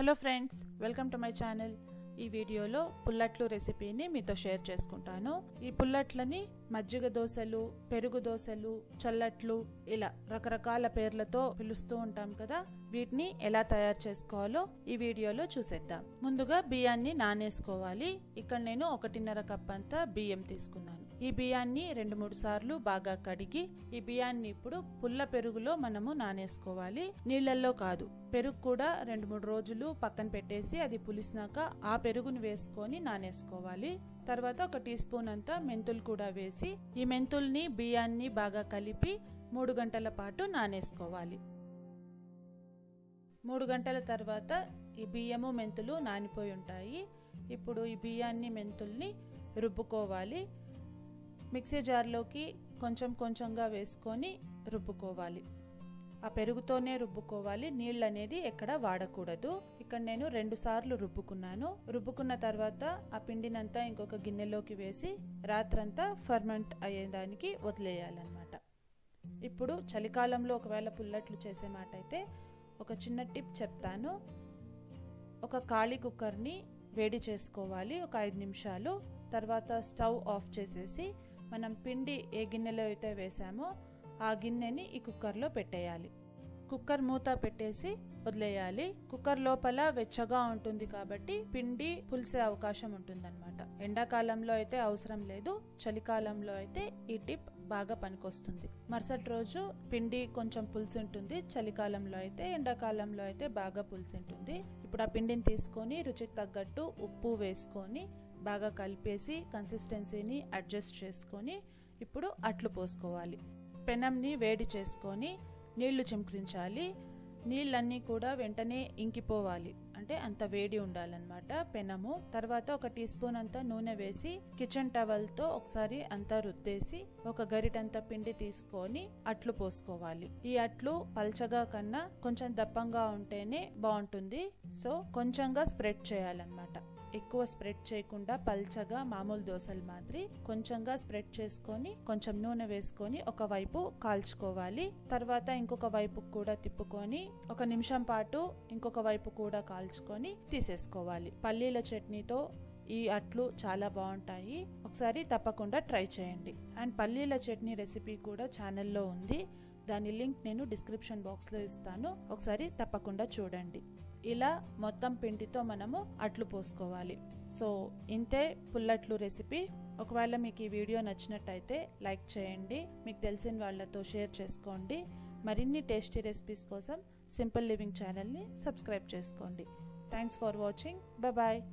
hello friends welcome to my channel ఈ వీడియోలో పుల్లట్లు రెసిపీని మీతో షేర్ చేసుకుంటాను ఈ పుల్లట్లని మజ్జిగ దోశలు పెరుగు దోశలు చల్లట్లు ఇలా రకరకాల పేర్లతో పిలుస్తూ ఉంటాం కదా వీటిని ఎలా తయారు చేసుకోవాలో ఈ వీడియోలో చూసేద్దాం ముందుగా బియ్యాన్ని నానేసుకోవాలి ఇక్కడ నేను ఒకటిన్నర కప్ అంతా బియ్యం తీసుకున్నాను ఈ బియ్యాన్ని రెండు మూడు సార్లు బాగా కడిగి ఈ బియ్యాన్ని ఇప్పుడు పుల్ల పెరుగులో మనము నానేసుకోవాలి నీళ్ళల్లో కాదు పెరుగు కూడా రెండు మూడు రోజులు పక్కన పెట్టేసి అది పులిసినాక ఆ పెరుగుని వేసుకొని నానేసుకోవాలి తర్వాత ఒక టీ స్పూన్ అంతా మెంతులు కూడా వేసి ఈ మెంతుల్ని బియ్యాన్ని బాగా కలిపి మూడు గంటల పాటు నానేసుకోవాలి మూడు గంటల తర్వాత ఈ బియ్యము మెంతులు నానిపోయి ఉంటాయి ఇప్పుడు ఈ బియ్యాన్ని మెంతుల్ని రుబ్బుకోవాలి మిక్సీ జార్లోకి కొంచెం కొంచెంగా వేసుకొని రుబ్బుకోవాలి ఆ పెరుగుతోనే రుబ్బుకోవాలి నీళ్ళు అనేది ఎక్కడ వాడకూడదు ఇక్కడ నేను రెండు సార్లు రుబ్బుకున్నాను రుబ్బుకున్న తర్వాత ఆ పిండినంతా ఇంకొక గిన్నెలోకి వేసి రాత్రంతా ఫర్మెంట్ అయ్యేదానికి వదిలేయాలన్నమాట ఇప్పుడు చలికాలంలో ఒకవేళ పుల్లట్లు చేసే మాట అయితే ఒక చిన్న టిప్ చెప్తాను ఒక ఖాళీ కుక్కర్ని వేడి చేసుకోవాలి ఒక ఐదు నిమిషాలు తర్వాత స్టవ్ ఆఫ్ చేసేసి మనం పిండి ఏ గిన్నెలో అయితే వేసామో ఆ గిన్నెని ఈ కుక్కర్లో పెట్టేయాలి కుక్కర్ మూత పెట్టేసి వదిలేయాలి కుక్కర్ లోపల వెచ్చగా ఉంటుంది కాబట్టి పిండి పులిసే అవకాశం ఉంటుందన్నమాట ఎండాకాలంలో అయితే అవసరం లేదు చలికాలంలో అయితే ఈ టిప్ బాగా పనికొస్తుంది మరుసటి రోజు పిండి కొంచెం పులిసి ఉంటుంది చలికాలంలో అయితే ఎండాకాలంలో అయితే బాగా పులిసి ఉంటుంది ఇప్పుడు ఆ పిండిని తీసుకొని రుచికి తగ్గట్టు ఉప్పు వేసుకొని బాగా కలిపేసి కన్సిస్టెన్సీని అడ్జస్ట్ చేసుకొని ఇప్పుడు అట్లు పోసుకోవాలి పెనంని వేడి చేసుకొని నీళ్లు చిమ్కరించాలి నీళ్ళన్నీ కూడా వెంటనే ఇంకిపోవాలి అంటే అంత వేడి ఉండాలన్నమాట పెనము తర్వాత ఒక టీ స్పూన్ అంతా నూనె వేసి కిచెన్ టవల్ తో ఒకసారి అంతా రుద్దేసి ఒక గరిటంత పిండి తీసుకొని అట్లు పోసుకోవాలి ఈ అట్లు పల్చగా కన్నా కొంచెం దప్పంగా ఉంటేనే బాగుంటుంది సో కొంచెంగా స్ప్రెడ్ చేయాలన్నమాట ఎక్కువ స్ప్రెడ్ చేయకుండా పల్చగా మామూలు దోశలు మాదిరి కొంచెంగా స్ప్రెడ్ చేసుకొని కొంచెం నూనె వేసుకొని ఒక వైపు కాల్చుకోవాలి తర్వాత ఇంకొక వైపు కూడా తిప్పుకొని ఒక నిమిషం పాటు ఇంకొక వైపు కూడా కాల్చుకొని తీసేసుకోవాలి పల్లీల చట్నీతో ఈ అట్లు చాలా బాగుంటాయి ఒకసారి తప్పకుండా ట్రై చేయండి అండ్ పల్లీల చట్నీ రెసిపీ కూడా ఛానల్లో ఉంది దాని లింక్ నేను డిస్క్రిప్షన్ బాక్స్లో ఇస్తాను ఒకసారి తప్పకుండా చూడండి ఇలా మొత్తం పిండితో మనము అట్లు పోసుకోవాలి సో ఇంతే పుల్లట్లు రెసిపీ ఒకవేళ మీకు ఈ వీడియో నచ్చినట్టయితే లైక్ చేయండి మీకు తెలిసిన వాళ్ళతో షేర్ చేసుకోండి మరిన్ని టేస్టీ రెసిపీస్ కోసం సింపుల్ లివింగ్ ఛానల్ని సబ్స్క్రైబ్ చేసుకోండి థ్యాంక్స్ ఫర్ వాచింగ్ బాయ్